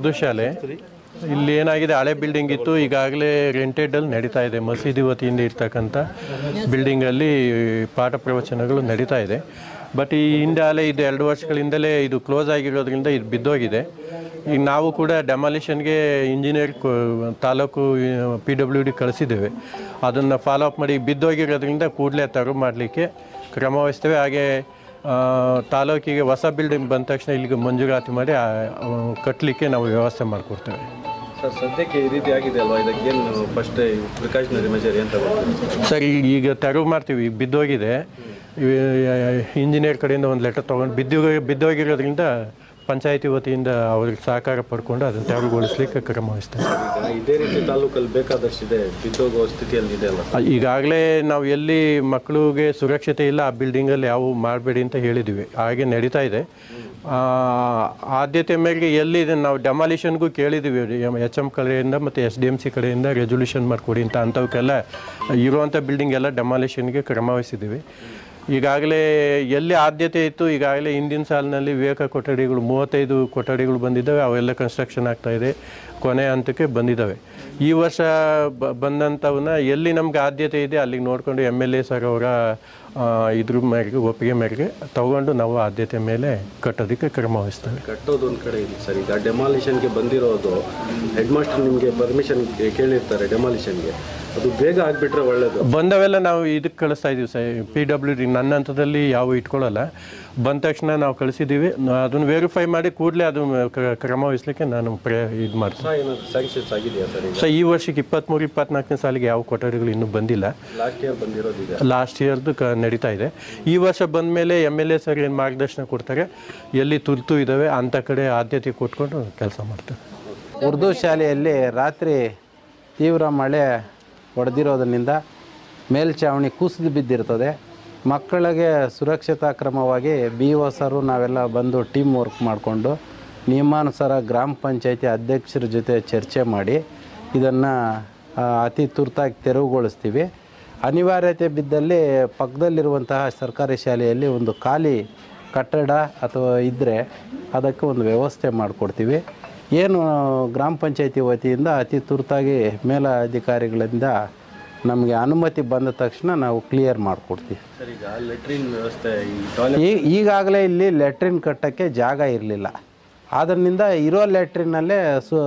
ಉರ್ದು ಶಾಲೆ ಇಲ್ಲಿ ಏನಾಗಿದೆ ಹಳೆ ಬಿಲ್ಡಿಂಗ್ ಇತ್ತು ಈಗಾಗಲೇ ರೆಂಟೆಡಲ್ಲಿ ನಡೀತಾ ಇದೆ ಮಸೀದಿ ವತಿಯಿಂದ ಇರ್ತಕ್ಕಂಥ ಬಿಲ್ಡಿಂಗಲ್ಲಿ ಪಾಠ ಪ್ರವಚನಗಳು ನಡೀತಾ ಇದೆ ಬಟ್ ಈ ಹಿಂದೆ ಅಲೆ ಇದು ಎರಡು ವರ್ಷಗಳಿಂದಲೇ ಇದು ಕ್ಲೋಸ್ ಆಗಿರೋದ್ರಿಂದ ಇದು ಬಿದ್ದೋಗಿದೆ ಈಗ ನಾವು ಕೂಡ ಡೆಮಾಲಿಷನ್ಗೆ engineer taluk P W D ಕಳಿಸಿದ್ದೇವೆ ಅದನ್ನು ಫಾಲೋ ಅಪ್ ಮಾಡಿ ಬಿದ್ದೋಗಿರೋದ್ರಿಂದ ಕೂಡಲೇ ತೆರವು ಮಾಡಲಿಕ್ಕೆ ಕ್ರಮ ವಹಿಸ್ತೇವೆ ಹಾಗೆ ಆ, ತಾಲೂಕಿಗೆ ಹೊಸ ಬಿಲ್ಡಿಂಗ್ ಬಂದ ತಕ್ಷಣ ಇಲ್ಲಿಗೆ ಮಂಜೂರಾತಿ ಮಾಡಿ ಕಟ್ಟಲಿಕ್ಕೆ ನಾವು ವ್ಯವಸ್ಥೆ ಮಾಡಿಕೊಡ್ತೇವೆ ಸರ್ ಸದ್ಯಕ್ಕೆ ಈ ರೀತಿ ಆಗಿದೆ ಅಲ್ವಾ ಇದಕ್ಕೇನು ಫಸ್ಟ್ ಪ್ರಿಕಾಷನರಿ ಮೆಜರ್ ಏನು ತಗೋತೀವಿ ಸರ್ ಈಗ ಈಗ ತೆರವು ಮಾಡ್ತೀವಿ ಈಗ ಬಿದ್ದೋಗಿದೆ ಇಂಜಿನಿಯರ್ ಕಡೆಯಿಂದ ಒಂದು ಲೆಟರ್ ತೊಗೊಂಡು ಬಿದ್ದು ಬಿದ್ದೋಗಿರೋದ್ರಿಂದ ಪಂಚಾಯತಿ ವತಿಯಿಂದ ಅವ್ರಿಗೆ ಸಹಕಾರ ಪಡ್ಕೊಂಡು ಅದನ್ನು ತೆರವುಗೊಳಿಸ್ಲಿಕ್ಕೆ ಕ್ರಮ ವಹಿಸ್ತೇವೆ ಈಗ ಇದೇ ರೀತಿ ತಾಲೂಕಲ್ಲಿ ಬೇಕಾದಷ್ಟಿದೆ ಬಿದ್ದೋಗೋ ಸ್ಥಿತಿಯಲ್ಲಿ ಇದೆ ಅಲ್ಲ ಈಗಾಗಲೇ ನಾವು ಎಲ್ಲಿ ಮಕ್ಕಳಿಗೆ ಸುರಕ್ಷತೆ ಇಲ್ಲ ಆ ಬಿಲ್ಡಿಂಗಲ್ಲಿ ಯಾವ ಮಾಡಬೇಡಿ ಅಂತ ಹೇಳಿದ್ವಿ ಹಾಗೆ ನಡೀತಾ ಇದೆ ಆ, ಆದ್ಯತೆ ಮೇರೆಗೆ ಎಲ್ಲಿ ಇದೆ ನಾವು ಡೆಮಾಲಿಷನ್ಗೂ ಕೇಳಿದ್ದೀವಿ ಎಚ್ ಎಮ್ ಕಡೆಯಿಂದ ಮತ್ತು ಎಸ್ ಡಿ ಎಮ್ ಸಿ ಕಡೆಯಿಂದ ರೆಸೊಲ್ಯೂಷನ್ ಮಾಡಿಕೊಡಿ ಅಂತ ಅಂಥವಕ್ಕೆಲ್ಲ ಇರುವಂಥ ಬಿಲ್ಡಿಂಗ್ ಎಲ್ಲ ಡೆಮಾಲಿಷನ್ಗೆ ಕ್ರಮ ವಹಿಸಿದ್ದೀವಿ ಈಗಾಗಲೇ ಎಲ್ಲಿ ಆದ್ಯತೆ ಇತ್ತು ಈಗಾಗಲೇ ಹಿಂದಿನ ಸಾಲಿನಲ್ಲಿ ವಿವೇಕ ಕೊಠಡಿಗಳು ಮೂವತ್ತೈದು ಕೊಠಡಿಗಳು ಬಂದಿದ್ದಾವೆ ಅವೆಲ್ಲ ಕನ್ಸ್ಟ್ರಕ್ಷನ್ ಆಗ್ತಾ ಇದೆ ಕೊನೆ ಹಂತಕ್ಕೆ ಬಂದಿದ್ದಾವೆ ಈ ವರ್ಷ ಬ ಬಂದಂಥವನ್ನ ಎಲ್ಲಿ ನಮ್ಗೆ ಆದ್ಯತೆ ಇದೆ ಅಲ್ಲಿಗೆ ನೋಡಿಕೊಂಡು ಎಮ್ ಎಲ್ ಎ ಸರ್ ಅವರ ಆ, ಇದ್ರ ಮೇರೆಗೆ ಒಪ್ಪಿಗೆ ಮೇರೆಗೆ ತಗೊಂಡು ನಾವು ಆದ್ಯತೆ ಮೇಲೆ ಕಟ್ಟೋದಕ್ಕೆ ಕ್ರಮ ವಹಿಸ್ತೇವೆ ಕಟ್ಟೋದು ಒಂದು ಕಡೆ ಇದೆ ಸರ್ ಈಗ ಡೆಮಾಲಿಷನ್ಗೆ ಬಂದಿರೋದು ಹೆಡ್ ಮಾಸ್ಟರ್ ನಿಮಗೆ ಪರ್ಮಿಷನ್ ಕೇಳಿರ್ತಾರೆ ಡೆಮಾಲಿಷನ್ಗೆ ಅದು ಬೇಗ ಆಗಿಬಿಟ್ರೆ ಒಳ್ಳೇದು ಬಂದವೆಲ್ಲ ನಾವು ಇದಕ್ಕೆ ಕಳಿಸ್ತಾ ಇದೀವಿ ಸರ್ ಪಿ ಡಬ್ಲ್ಯೂ ಡಿ ನನ್ನ ಹಂತದಲ್ಲಿ ಯಾವ ಇಟ್ಕೊಳ್ಳಲ್ಲ ಬಂದ ತಕ್ಷಣ ನಾವು ಕಳಿಸಿದ್ದೀವಿ ಅದನ್ನು ವೆರಿಫೈ ಮಾಡಿ ಕೂಡಲೇ ಅದು ಕ- ಕ್ರಮ ವಹಿಸ್ಲಿಕ್ಕೆ ನಾನು ಪ್ರೇ ಇದು ಮಾಡ್ತೀನಿ ಹೊಸ ಏನಾದ್ರು ಸ್ಯಾಂಕ್ಷನ್ಸ್ ಆಗಿದೆಯಾ ಸರ್ ಈಗ ಸೊ ಈ ವರ್ಷಕ್ಕೆ ಇಪ್ಪತ್ತ್ಮೂರು ಇಪ್ಪತ್ನಾಲ್ಕನೇ ಸಾಲಿಗೆ ಯಾವ ಕೊಠಡಿಗಳು ಇನ್ನೂ ಬಂದಿಲ್ಲ ಲಾಸ್ಟ್ ಇಯರ್ ಬಂದಿರೋದಿದೆ ಲಾಸ್ಟ್ ಇಯರ್ದು ಕ ನಡೀತಾ ಇದೆ ಈ ವರ್ಷ ಬಂದ ಮೇಲೆ ಎಮ್ ಎಲ್ ಎ ಸರ್ ಏನು ಮಾರ್ಗದರ್ಶನ ಕೊಡ್ತಾರೆ ಎಲ್ಲಿ ತುರ್ತು ಇದ್ದಾವೆ ಅಂಥ ಕಡೆ ಆದ್ಯತೆ ಕೊಟ್ಕೊಂಡು ಕೆಲಸ ಮಾಡ್ತೇವೆ ಉರ್ದು ಶಾಲೆಯಲ್ಲಿ ರಾತ್ರಿ ತೀವ್ರ ಮಳೆ ಹೊಡೆದಿರೋದ್ರಿಂದ ಮೇಲ್ಛಾವಣಿ ಕುಸಿದು ಬಿದ್ದಿರ್ತದೆ ಮಕ್ಕಳಿಗೆ ಸುರಕ್ಷತಾ ಕ್ರಮವಾಗಿ ಬಿ ಒ ಸರು ನಾವೆಲ್ಲ ಬಂದು ಟೀಮ್ ವರ್ಕ್ ಮಾಡಿಕೊಂಡು ನಿಯಮಾನುಸಾರ ಗ್ರಾಮ ಪಂಚಾಯತಿ ಅಧ್ಯಕ್ಷರ ಜೊತೆ ಚರ್ಚೆ ಮಾಡಿ ಇದನ್ನು ಅತಿ ತುರ್ತಾಗಿ ತೆರವುಗೊಳಿಸ್ತೀವಿ ಅನಿವಾರ್ಯತೆ ಬಿದ್ದಲ್ಲಿ ಪಕ್ಕದಲ್ಲಿರುವಂತಹ ಸರ್ಕಾರಿ ಶಾಲೆಯಲ್ಲಿ ಒಂದು ಖಾಲಿ ಕಟ್ಟಡ ಅಥವಾ ಇದ್ದರೆ ಅದಕ್ಕೆ ಒಂದು ವ್ಯವಸ್ಥೆ ಮಾಡಿಕೊಡ್ತೀವಿ ಏನು ಗ್ರಾಮ ಪಂಚಾಯತಿ ವತಿಯಿಂದ ಅತಿ ತುರ್ತಾಗಿ ಮೇಲಧಿಕಾರಿಗಳಿಂದ ನಮಗೆ ಅನುಮತಿ ಬಂದ ತಕ್ಷಣ ನಾವು ಕ್ಲಿಯರ್ ಮಾಡಿಕೊಡ್ತೀವಿ ಸರ್ ಈಗ ಲೆಟ್ರಿನ್ ವ್ಯವಸ್ಥೆ ಈ ಟಾಯ್ಲೆಟ್ ಈ ಈಗಾಗಲೇ ಇಲ್ಲಿ ಲೆಟ್ರಿನ್ ಕಟ್ಟೋಕ್ಕೆ ಜಾಗ ಇರಲಿಲ್ಲ ಅದರಿಂದ ಇರೋ ಲೆಟ್ರಿನಲ್ಲೇ ಸು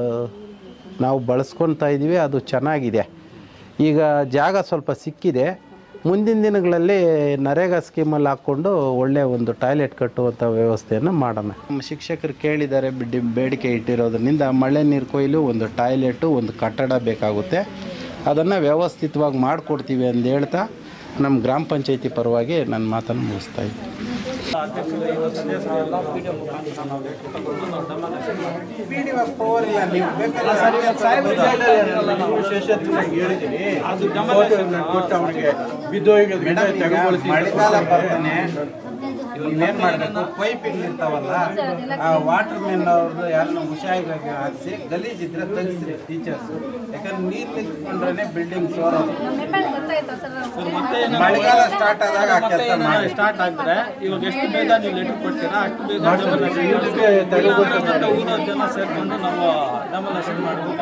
ನಾವು ಬಳಸ್ಕೊತಾ ಇದ್ದೀವಿ ಅದು ಚೆನ್ನಾಗಿದೆ ಈಗ ಜಾಗ ಸ್ವಲ್ಪ ಸಿಕ್ಕಿದೆ ಮುಂದಿನ ದಿನಗಳಲ್ಲಿ ನರೇಗಾ ಸ್ಕೀಮಲ್ಲಿ ಹಾಕ್ಕೊಂಡು ಒಳ್ಳೆಯ ಒಂದು ಟಾಯ್ಲೆಟ್ ಕಟ್ಟುವಂಥ ವ್ಯವಸ್ಥೆಯನ್ನು ಮಾಡೋಣ ನಮ್ಮ ಶಿಕ್ಷಕರು ಕೇಳಿದ್ದಾರೆ ಬಿಡಿ ಬೇಡಿಕೆ ಇಟ್ಟಿರೋದ್ರಿಂದ ಮಳೆ ನೀರು ಕೊಯ್ಲು ಒಂದು ಟಾಯ್ಲೆಟು ಒಂದು ಕಟ್ಟಡ ಬೇಕಾಗುತ್ತೆ ಅದನ್ನು ವ್ಯವಸ್ಥಿತವಾಗಿ ಮಾಡಿಕೊಡ್ತೀವಿ ಅಂತ ಹೇಳ್ತಾ ನಮ್ಮ ಗ್ರಾಮ ಪಂಚಾಯತಿ ಪರವಾಗಿ ನನ್ನ ಮಾತನ್ನು ಮುಗಿಸ್ತಾ ಇದ್ದೀನಿ ಮಳೆಗಾಲ ಬರ್ತಾನೆ ಇನ್ನೇನ್ ಮಾಡಬೇಕು ಪೈಪಿಂಗ್ ಇರ್ತಾವಲ್ಲ ಆ ವಾಟರ್ ಮೆನ್ ಅವ್ರದ್ದು ಯಾರನ್ನ ಹುಷಾರಾಗಿ ಹಾಕ್ಸಿ ಗಲೀಜಿದ್ರೆ ತೆಗಿಸ್ರಿ ಟೀಚರ್ಸ್ ಯಾಕಂದ್ರೆ ನೀರ್ ನಿಂತ್ಕೊಂಡ್ರೆ ಬಿಲ್ಡಿಂಗ್ ಸೋರೋದು ಮಳೆಗಾಲ ಸ್ಟಾರ್ಟ್ ಆದಾಗ ಆ ಕೆಲಸ ಮಾಡಿ ಸ್ಟಾರ್ಟ್ ಆಗ್ತಾರೆ ಇವಾಗ ಎಷ್ಟು ಬೇಗ ನೀವು ಲೆಟರ್ ಕೊಡ್ತೀರಾ ಅಷ್ಟು ಬೇಗ ಊರ ಜನ ಸೇರ್ಕೊಂಡು ನಾವು ಡೆಮಾಲೇಷನ್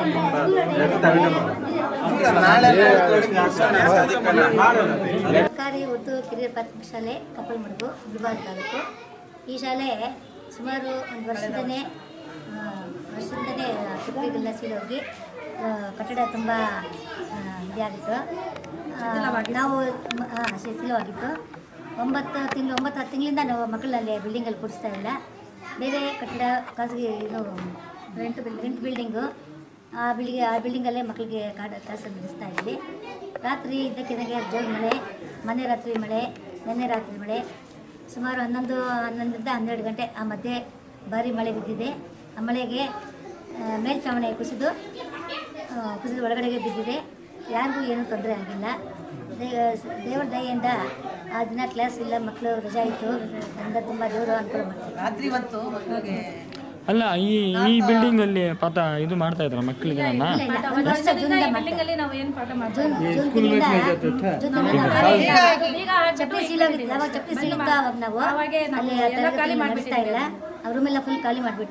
ಇಲ್ಲ, ನಾಳೆ ಮುಗ್ಸೋಣ, ಅದಕ್ಕೆ ಸರ್ಕಾರಿ ಉರ್ದು ಕಿರಿಯರ ಪ್ರಾಥಮಿಕ ಶಾಲೆ ಕಪ್ಪಲ್ಮಡುಗು ಗುಲ್ಬರ್ಗ ತಾಲೂಕು ಈ ಶಾಲೆ ಸುಮಾರು ಒಂದು ವರ್ಷದಿಂದನೇ ಆ, ವರ್ಷದಿಂದನೇ ಸುಪ್ರೀಗೆಲ್ಲ ಸೀಳೋಗಿ ಆ, ಕಟ್ಟಡ ತುಂಬ ಆ, ಇದಾಗಿತ್ತು ಆ, ನಾವು ಮ- ಆ, ಶಿಥಿಲವಾಗಿತ್ತು ಒಂಬತ್ತು ತಿಂಗಳು ಒಂಬತ್ತು ಹತ್ತು ತಿಂಗಳಿಂದ ನಾವು ಮಕ್ಕಳಲ್ಲಿ ಬಿಲ್ಡಿಂಗಲ್ಲಿ ಕೂಡಿಸ್ತಾ ಇಲ್ಲ ಬೇರೆ ಕಟ್ಟಡ ಖಾಸಗಿ ಇದು ರೆಂಟ್ ಬಿಲ್ ರೆಂಟ್ ಬಿಲ್ಡಿಂಗು ಆ ಬಿಲ್ಡಿಂಗ್ ಆ ಬಿಲ್ಡಿಂಗಲ್ಲೇ ಮಕ್ಕಳಿಗೆ ಕಾಡ ಕೆಲಸ ನಡೆಸ್ತಾ ಇದ್ವಿ ರಾತ್ರಿ ಇದ್ದಕ್ಕಿದ್ದಂಗೆ ಜೋರು ಮಳೆ ಮೊನ್ನೆ ರಾತ್ರಿ ಮಳೆ ನಿನ್ನೆ ರಾತ್ರಿ ಮಳೆ ಸುಮಾರು ಹನ್ನೊಂದು ಹನ್ನೊಂದರಿಂದ ಹನ್ನೆರಡು ಗಂಟೆ ಆ ಮಧ್ಯೆ ಭಾರಿ ಮಳೆ ಬಿದ್ದಿದೆ ಆ ಮಳೆಗೆ ಆ, ಮೇಲ್ಛಾವಣಿ ಕುಸಿದು ಆ, ಕುಸಿದು ಒಳಗಡೆಗೆ ಬಿದ್ದಿದೆ ಯಾರಿಗೂ ಏನೂ ತೊಂದರೆ ಆಗಿಲ್ಲ ದೇ- ದೇವರ ದಯೆಯಿಂದ ಆ ದಿನ ಕ್ಲಾಸ್ ಇಲ್ಲ ಮಕ್ಕಳು ರಜಾ ಇತ್ತು ನಮ್ಗೆ ತುಂಬ ದೇವರು ಅನುಕೂಲ ಮಾಡ್ತಾರೆ ಅಲ್ಲ ಈ ಈ ಬಿಲ್ಡಿಂಗ್ ಅಲ್ಲಿ ಪಾಠ ಇದು ಮಾಡ್ತಾ ಇದ್ರ ಮಕ್ಕಳಿಗೆ ನನ್ನ ಇಲ್ಲ, ಇಲ್ಲ. ಒಂದು ವರ್ಷ ಜೂನ್ದಾಗ ಮಾಡ್ತಾರೆ. ಜೂನ್- ಜೂನ್ ತಿಂಗಳಿಂದ ಜೂನ್ ತಿಂಗಳಿಂದ ಚಪ್ಪಲಿ ಸೀಲಾಗಿತ್ತು ಯಾವಾಗ ಚಪ್ಪಲಿ ಸೀಲಿತ್ತು ಅವಾಗ ನಾವು ಅಲ್ಲಿ ತರಗತಿ ನಡೆಸ್ತಾ ಇಲ್ಲ ಆ ರೂಮೆಲ್ಲ ಫುಲ್ ಖಾಲಿ ಮಾಡಿಬಿಟ್ಟು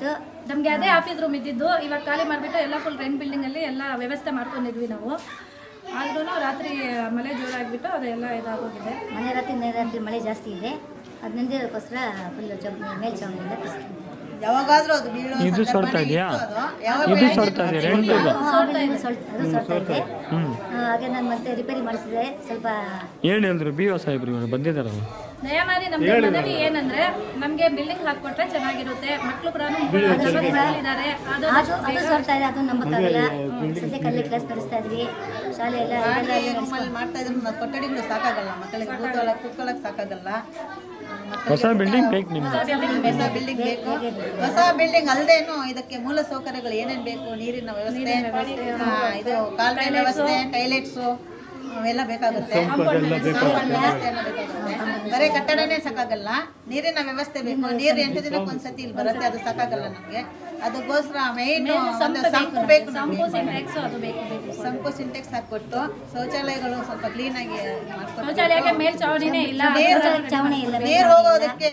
ನಮಗೆ ಅದೇ ಆಫೀಸ್ ರೂಮ್ ಇದ್ದಿದ್ದು ಇವಾಗ ಖಾಲಿ ಮಾಡಿಬಿಟ್ಟು ಎಲ್ಲ ಫುಲ್ ರೆಂಟ್ ಬಿಲ್ಡಿಂಗಲ್ಲಿ ಎಲ್ಲ ವ್ಯವಸ್ಥೆ ಮಾಡ್ಕೊಂಡಿದ್ವಿ ನಾವು ಆದ್ರೂ ರಾತ್ರಿ ಮಳೆ ಜೋರಾಗಿಬಿಟ್ಟು ಅದೆಲ್ಲ ಇದಾಗೋಗಿದೆ ಮನೆ ರಾತ್ರಿ ನೆರೆ ರಾತ್ರಿ ಮಳೆ ಜಾಸ್ತಿ ಇದೆ ಅದಕ್ಕೋಸ್ಕರ ಫುಲ್ ಜಬ್ ಮೇಲ್ಛಾವಣಿಯಿಂದ ಕುಸಿತು. ಯಾವಾಗಾದ್ರೂ ಅದು ಬೀಳೋ ಇದು ಸೊಡ್ತಾ ಇದೆಯಾ ಯಾವ ಇದು ಸೊಡ್ತಾ ಇದೆ ರೆಂಟ್ ಅದು ಅದು ಸ್ವಲ್ಪ- ಅದು ಸ್ವಲ್ಪ ಇದೆ ಆ, ಹಾಗೆ ನಾನು ಮತ್ತೆ ರಿಪೇರಿ ಮಾಡಿಸಿದೆ ಸ್ವಲ್ಪ ಏನು ಹೇಳಿದ್ರು ಬಿ ಒ ಸಾಹೇಬ್ರು ಇವರು ಬಂದಿದ್ದಾರಲ್ಲ ದಯಮಾಡಿ ನಮ್ಗೆ ಮನವಿ ಏನಂದ್ರೆ ನಮ್ಗೆ ಬಿಲ್ಡಿಂಗ್ ಹಾಕೊಟ್ರೆ ಚೆನ್ನಾಗಿರುತ್ತೆ ಮಕ್ಕಳು ಕೂಡ ಇದ್ದಾರೆ ಅದು ಅದು ಅದು ಸ್ವಲ್ಪ ಇದೆ ಅದು ನಂಬಕ್ಕಾಗಲ್ಲ ಸದ್ಯಕ್ಕೆ ಅಲ್ಲೇ ಕ್ಲಾಸ್ ನಡೆಸ್ತಾ ಇದ್ವಿ ಶಾಲೆ ಎಲ್ಲ ಎಲ್ಲ ಅಲ್ಲೇ ನಡೆಸ್ಕೊಂಡು ರೂಮಲ್ಲಿ ಮಾಡ್ತಾ ಇದ್ರು ಮ- ಕೊಠಡಿಗಳು ಸಾಕಾಗಲ್ಲ ಮಕ್ಕಳಿಗೆ ಕೂತ್ಕೊಳ್ಳೋಕೆ ಕೂತ್ಕೊಳ್ಳೋಕೆ ಸಾಕಾಗಲ್ಲ ಹೊಸ ಬಿಲ್ಡಿಂಗ್ ಬೇಕು ನಿಮ್ಗೆ ಹೊಸ ಬಿಲ್ಡಿಂಗ್ ಬೇಕು ಹೊಸ ಬಿಲ್ಡಿಂಗ್ ಅಲ್ಲದೇನು ಇದಕ್ಕೆ ಮೂಲ ಸೌಕರ್ಯಗಳು ಏನೇನು ಬೇಕು ನೀರಿನ ವ್ಯವಸ್ಥೆ ಆ, ಇದು ಕಾಲುವೆ ವ್ಯವಸ್ಥೆ ಟೈಲೆಟ್ಸು ಅವೆಲ್ಲ ಬೇಕಾಗುತ್ತೆ ಕಾಂಪೌಂಡ್ ವ್ಯವಸ್ಥೆಯನ್ನು ಬೇಕಾಗುತ್ತೆ ಬರೀ ಕಟ್ಟಡನೇ ಸಾಕಾಗಲ್ಲ ನೀರಿನ ವ್ಯವಸ್ಥೆ ಬೇಕು ನೀರು ಎಂಟು ದಿನಕ್ಕೆ ಒಂದ್ಸತಿ ಇಲ್ಲಿ ಬರುತ್ತೆ ಅದು ಸಾಕಾಗಲ್ಲ ನಮಗೆ ಅದಕ್ಕೋಸ್ಕರ ಮೈನ್ ಒಂದು ಸಂಪು ಬೇಕು ನಮಗೆ ಸಿಂಟ್ಯಾಕ್ಸ್ ಅದು ಬೇಕು ಬೇಕು ಸಂಪು ಸಿಂಟೆಕ್ಸ್ ಹಾಕ್ಕೊಟ್ಟು ಶೌಚಾಲಯಗಳು ಸ್ವಲ್ಪ ಕ್ಲೀನಾಗಿ ಮಾಡ್ಕೊಟ್ಟು ಶೌಚಾಲಯಕ್ಕೆ ಮೇಲ್ಛಾವಣಿನೇ ಇಲ್ಲ ಚಾವಣಿ ಇಲ್ಲ ನೀರು ಹೋಗೋದಕ್ಕೆ